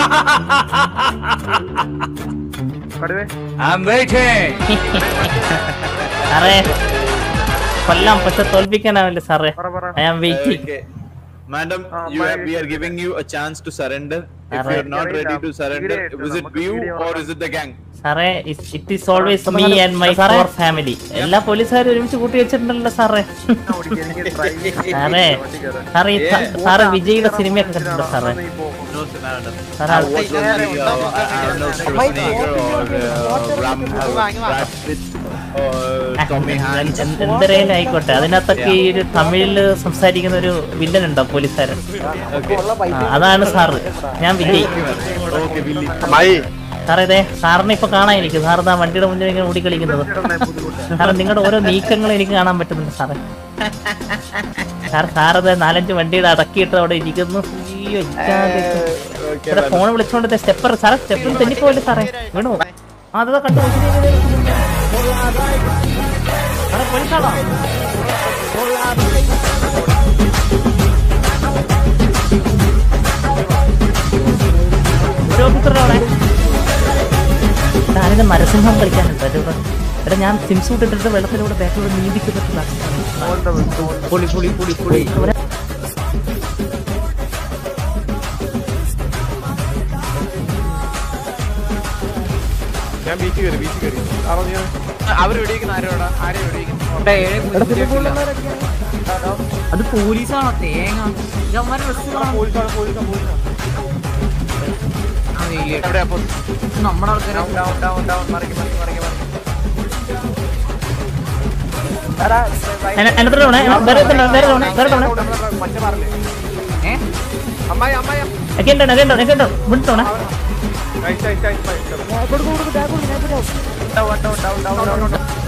കടുവേ I'm waiting. സാറേ കൊല്ലാം പക്ഷെ തോൽപ്പിക്കാനാവില്ല സാറേ പറ പറ I am waiting Okay. Madam, Ah, you my- have, we are giving you a chance to surrender. If Alright. you're not ready to surrender, Video is it നമുക്ക് you video or കാണാം. is it the gang? സാറേ it is always me and my for family എല്ലാ പോലീസുകാരും ഒരുമിച്ച് കൂട്ടി വെച്ചിട്ടുണ്ടല്ലോ സാറേ ഓടിക്കാൻ എനിക്ക് driving സാറേ വണ്ടി കയറാൻ. സാറേ ഈ ത- സാറ് വിജയുടെ സിനിമയൊക്കെ കണ്ടിട്ടുണ്ടോ സാറേ നീ പോ. No, sir, madam. സാറേ I അത് watched only uh, Arnold Schwarzenegger or uh, Ram, uh, Brad Pitt or Tommy Hanks. എന്ത് എന്തരേലും ആയിക്കോട്ടെ അതിനകത്തൊക്കെ ഈ ഒരു തമിഴില് സംസാരിക്കുന്ന ഒരു വില്ലൻ ഉണ്ടോ പോലീസുകാരൻ Okay. ആ, അതാണ് സാറ് ഞാൻ വിജയ് Okay, Billy. സാറേ ഇതേ സാറിനെ ഇപ്പൊ കാണാൻ എനിക്ക് സാർ ആ വണ്ടിയുടെ മുന്നിൽ ഇങ്ങനെ ഓടിക്കളിക്കുന്നത് സാറേ നിങ്ങളുടെ ഓരോ നീക്കങ്ങളും എനിക്ക് കാണാൻ പറ്റുന്നുണ്ട് സാറേ സാർ സാറത് നാലഞ്ച് വണ്ടിയുടെ അടക്കിയിട്ട് അവിടെ ഇരിക്കുന്നു അയ്യോ, ഇജ്ജാതി. Okay, ഇവിടെ madam. ഫോൺ വിളിച്ചോണ്ട് സ്റ്റെപ്പർ സാറേ സ്റ്റെപ്പിൽ തെന്നിപ്പോയില്ലേ സാറേ വീണു ആ, അതാ കണ്ടു സാറേ പോലീസാണോ ഒരു ഓഫീസറുടെ അവിടെ താനിത് മരസിംഹം കളിക്കാനുണ്ടോ എന്റെ കൂടെ എടാ ഞാൻ സിംസൂട്ട് ഇട്ടിട്ട് വെള്ളത്തിലൂടെ ബാക്കിലൂടെ നീന്തിക്ക് പറ്റുന്ന പൊളി പൊളി പൊളി പൊളി ഞാൻ ബീച്ച് കയറി ബീച്ച് കയറി ആണോ നീ അവർ വെടിവെക്കുന്ന ആരോടാ ആരെ വെടിവെക്കുന്നു അത് പോലീസാണോ തേങ്ങ ഇതവന്മാരെ ഡ്രസ് പോലീസാണ് പോലീസാണ് പോലീസാണ് എവിടെ അപ്പൊ നമ്മുടെ ആൾക്കാരെ ഡൗൺ ഡൗൺ ഡൗൺ മറിക്ക് മറിക്ക് മറിക്ക് മറിക്ക് എന്നിട്ട് വേണേ വേറെ തവണ, വേറെ തവണ, വേറെ തവണ. മറ്റേ മാറില്ലേ ഏ അമ്മായി അമ്മായി ഒക്കെ ഉണ്ടോ ഒക്കെ ഉണ്ടോ ഒക്കെ ഉണ്ടോ വിട്ടോണേ nice nice nice down down down down down